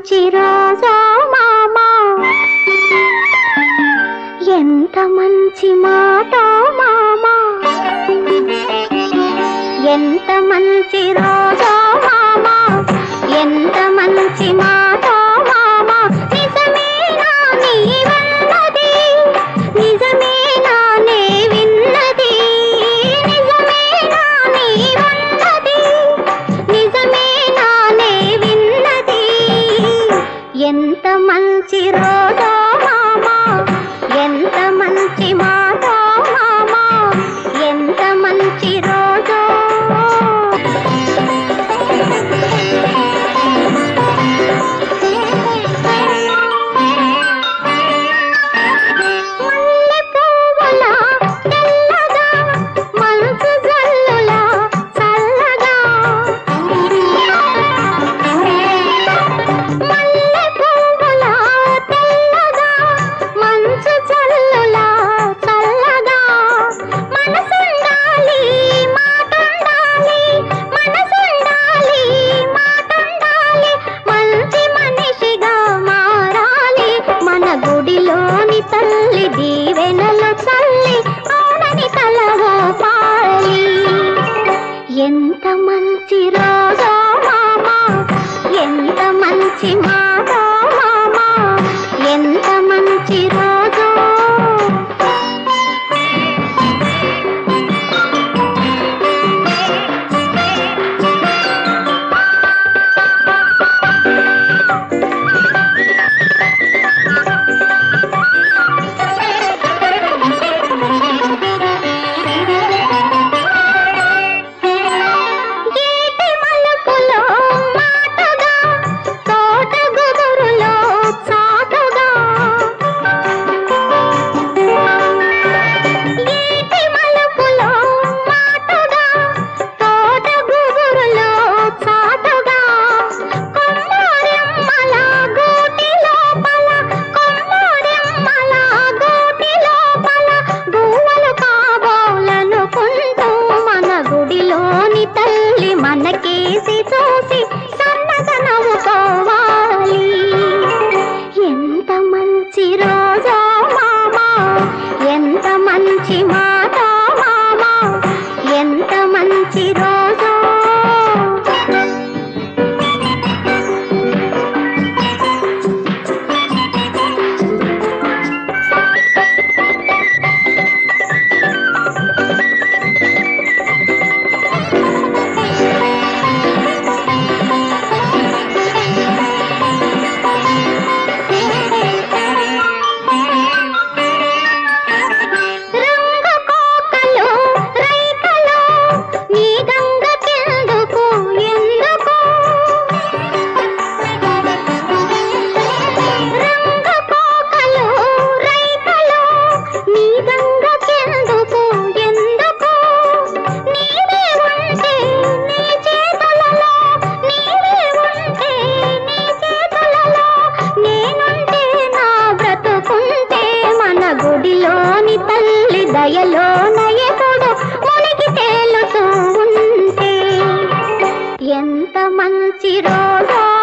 మంచి రోజో మామా ఎంత మంచి మాట మామా ఎంత మంచి రోజో మామా ఎంత మంచి మాట మామా నిజమేనా నీ వన్నది నిజమేనా నే విన్నది నిజమేనా నీ వన్నది నిజమేనా నే విన్నది ఎంత మంచి రోజో మామా ఎంత మంచి మాట మామా ఎంత మంచి రోజో మల్లె పువ్వుల తెల్లగా మంచు జల్లుల చల్లగా మల్లె పువ్వుల తెల్లగా మంచు జల్లుల చల్లగా మనసుండాలి మాటుండాలి మనసుండాలి మాటుండాలి మంచి మనిషిగా మారాలి మన గుడిలోని తల్లి దీవెనలు చల్లి ఆనని తలగా పాలి ఎంత మంచి రోజో మామా ఎంత మంచి మాట మామా ఎంత మంచి రోజో గీటి మలుపులో మాటగా తోట గుబురులో చాటుగా గీటి మలుపులో మాటగా తోట గుబురులో చాటుగా కొమ్మరెమ్మల గూటి లోపల కొమ్మరెమ్మల గూటి లోపల గువ్వలు కాబోలనుకుంటూ మన గుడిలోని తల్లి మనకేసి చూసి సన్నగ నవ్వుకోవాలి ఎంత మంచి రోజో మామా ఎంత మంచి మాట మామా ఎంత మంచి రోజో రంగు కోకలు రైకలు నీ గంగకెందుకు ఎందుకు రంగు కోకలు రైకలు నీ గంగకెందుకు ఎందుకు నీవే ఉంటే నీ చేతులలో నీవే ఉంటే నీ చేతులలో నేనుంటే నా బ్రతుకుంటే మన గుడిలోని తల్లి దయలోన ఎప్పుడు మునిగి తేలుతూ ఉంటే ఎంత మంచి రోజో